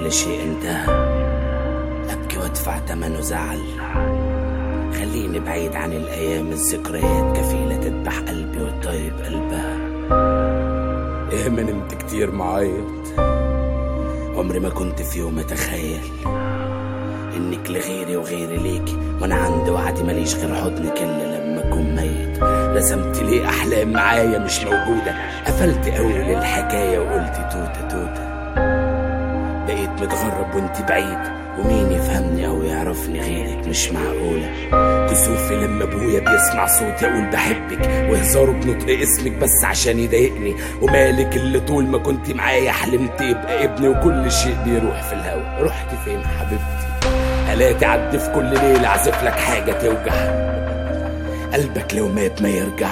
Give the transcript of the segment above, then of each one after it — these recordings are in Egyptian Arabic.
كل شيء انتهى أبكي وأدفع تمنه زعل خليني بعيد عن الأيام الذكريات كفيلة تذبح قلبي وتطيب قلبها إيه ما نمت كتير معيط عمري ما كنت في يوم أتخيل إنك لغيري وغيري ليكي وأنا عندي وعدي ماليش غير حضنك إلا لما أكون ميت رسمت لي أحلام معايا مش موجودة قفلت أول الحكاية وقلت توتة توتة بقيت متغرب وانت بعيد ومين يفهمني او يعرفني غيرك مش معقولة كسوفي لما ابويا بيسمع صوتي اقول بحبك وهزاره بنطق اسمك بس عشان يضايقني ومالك اللي طول ما كنت معايا حلمت يبقى ابني وكل شيء بيروح في الهوا رحت فين حبيبتي هلاتي عدي في كل ليلة اعزف لك حاجة توجع قلبك لو مات ما يرجع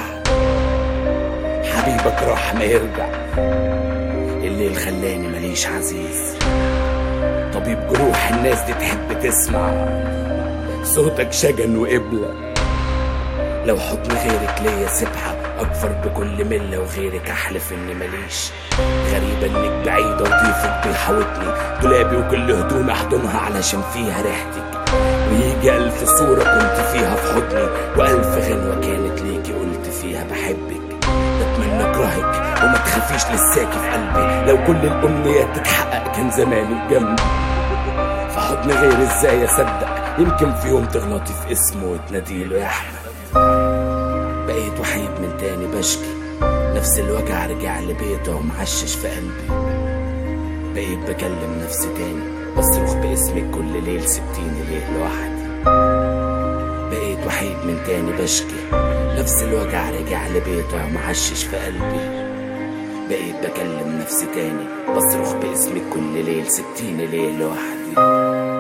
حبيبك راح ما يرجع الليل خلاني ماليش عزيز طبيب جروح الناس دي تحب تسمع صوتك شجن وقبلة لو حضن غيرك ليا سبحة أكفر بكل ملة وغيرك أحلف إني ماليش غريبة إنك بعيدة وضيفك بيحاوطني دولابي وكل هدومي أحضنها علشان فيها ريحتك ويجي ألف صورة كنت فيها في حضني وألف غنوة كانت ليكي قلت فيها بحبك بتمنى أكرهك وما تخافيش لساكي في قلبي لو كل الأمنيات تتحقق كان زماني جنبي في حضن غير ازاي اصدق يمكن في يوم تغلطي في اسمه وتناديله يا احمد بقيت وحيد من تاني بشكي نفس الوجع رجع لبيته ومعشش في قلبي بقيت بكلم نفسي تاني بصرخ باسمك كل ليل سبتيني ليه لوحدي بقيت وحيد من تاني بشكي نفس الوجع رجع لبيته ومعشش في قلبي بقيت بكلم نفسي تاني بصرخ باسمك كل ليل سبتيني ليه لوحدي